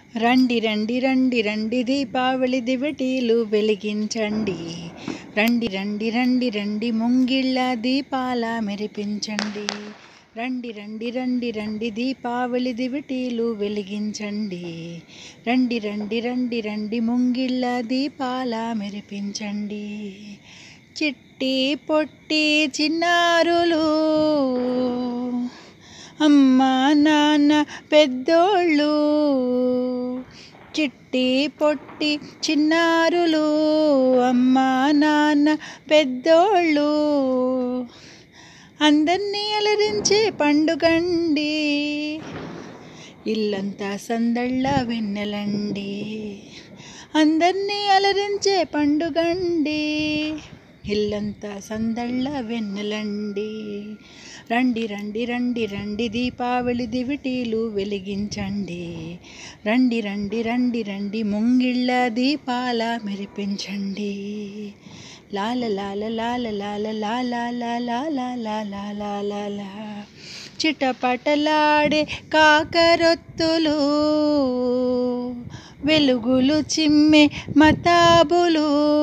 రండి రండి రండి రండి దీపావళి దివిటీలు వెలిగించండి రండి రండి రండి రండి ముంగిళ్ళ దీపాల మెరిపించండి రండి రండి రండి రండి దీపావళి దివిటీలు వెలిగించండి రండి రండి రండి రండి ముంగిళ్ళ దీపాల మెరిపించండి చిట్టి పొట్టి చిన్నారులు అమ్మ నాన్న పెద్దోళ్ళు చిట్టి పొట్టి చిన్నారులు అమ్మ నాన్న పెద్దోళ్ళు అందరినీ అలరించే పండుగండి ఇల్లంతా సందళ్ళ వెన్నెలండి అందరినీ అలరించే పండుగండి ఇల్లంతా సందళ్ళ వెన్నెలండి రండి రండి రండి రండి దీపావళి దివిటీలు వెలిగించండి రండి రండి రండి రండి ముంగిళ్ళ దీపాల మెరిపించండి లాల లాల లాల లాల లాల లాల లాల లాల లాల చిటపటలాడే కాకరొత్తులు వెలుగులు చిమ్మే మతాబులు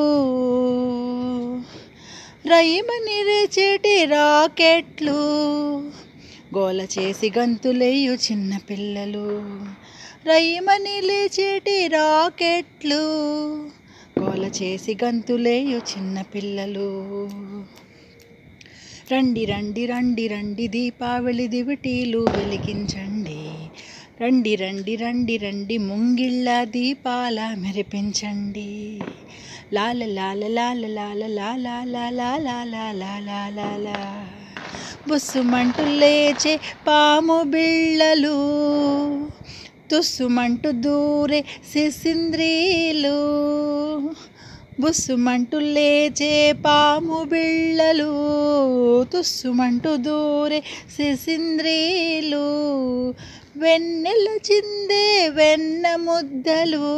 రయమని రేచేటి రాకెట్లు గోల చేసి గంతులేయు చిన్నపిల్లలు రయమని లేచేటి రాకెట్లు గోల చేసి గంతులేయు చిన్నపిల్లలు రండి రండి రండి రండి దీపావళి దివిటీలు వెలిగించండి రండి రండి రండి రండి ముంగిళ్ళ దీపాల మెరిపించండి లాల లాల లాల లాల లాల లాల లాల లాల లాల బుస్సుమంటూ లేచే పాము బిళ్ళలు తుస్సుమంటూ దూరే సిసింద్రీలు బుస్సుమంటూ లేచే పాము బిళ్ళలు తుస్సుమంటూ దూరే సిసింద్రీలు వెన్నెల చిందే వెన్న ముద్దలు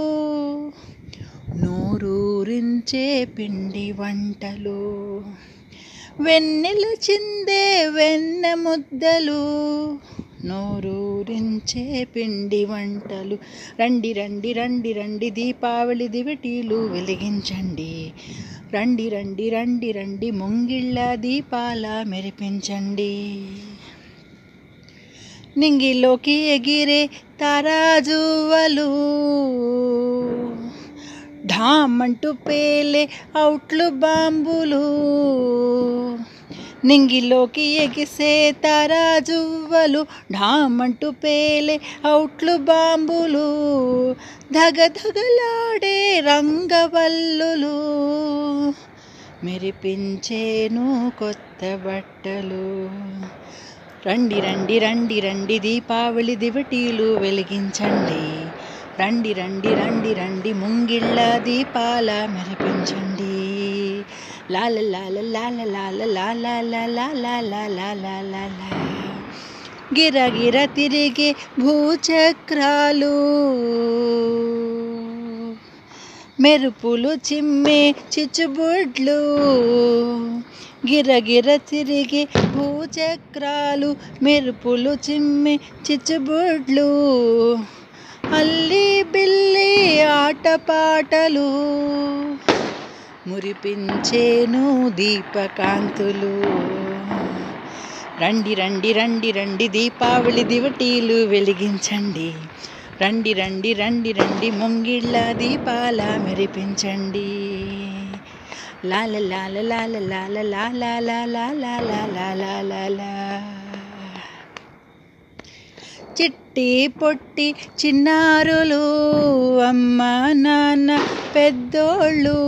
నోరూరించే పిండి వంటలు వెన్నెల చిందే వెన్న ముద్దలు నోరూరించే పిండి వంటలు రండి రండి రండి రండి దీపావళి దివిటీలు వెలిగించండి రండి రండి రండి రండి ముంగిళ్ళ దీపాల మెరిపించండి నింగిలోకి ఎగిరే తారాజువలు ఢామంటూ పేలే అవుట్లు బాంబులు నింగిలోకి ఎగిసే తారాజువ్వలు ఢామంటూ పేలే అవుట్లు బాంబులు ధగధగలాడే రంగవల్లులు మెరిపించేను కొత్త బట్టలు రండి రండి రండి రండి దీపావళి దివిటీలు వెలిగించండి రండి రండి రండి రండి ముంగిళ్ళ దీపాల మెరిపించండి లాల లాల లాల లాల లాల లాల లాల లాల లాల గిరగిర తిరిగే భూచక్రాలు మెరుపులు చిమ్మే చిచ్చుబుడ్లు గిరగిర తిరిగే భూచక్రాలు మెరుపులు చిమ్మే చిచ్చుబుడ్లు అల్లి బిల్లి ఆటపాటలు మురిపించేను దీపకాంతులు రండి రండి రండి రండి దీపావళి దివటీలు వెలిగించండి రండి రండి రండి రండి ముంగిళ్ళ దీపాల మెరిపించండి లాల లాల లాల లాల లాల లాల లాల లాల లాల చిట్టి పొట్టి చిన్నారులు అమ్మ నాన్న పెద్దోళ్ళు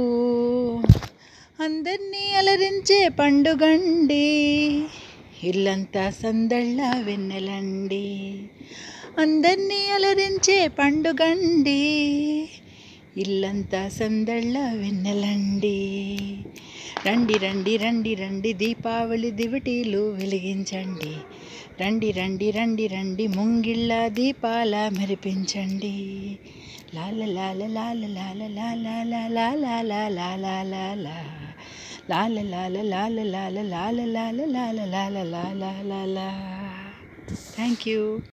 అందరినీ అలరించే పండుగండి ఇల్లంతా సందళ్ళ వెన్నెలండి అందరినీ అలరించే పండుగండి ఇల్లంతా సందళ్ళ వెన్నెలండి రండి రండి రండి రండి దీపావళి దివిటీలు వెలిగించండి రండి రండి రండి రండి ముంగిళ్ళ దీపాల మెరిపించండి లాల లాల లాల లాల లాల లాల లాల లాల లాల లాల లాల లాల లాల లాల లాల లాల లాల లాల లాల థ్యాంక్ యూ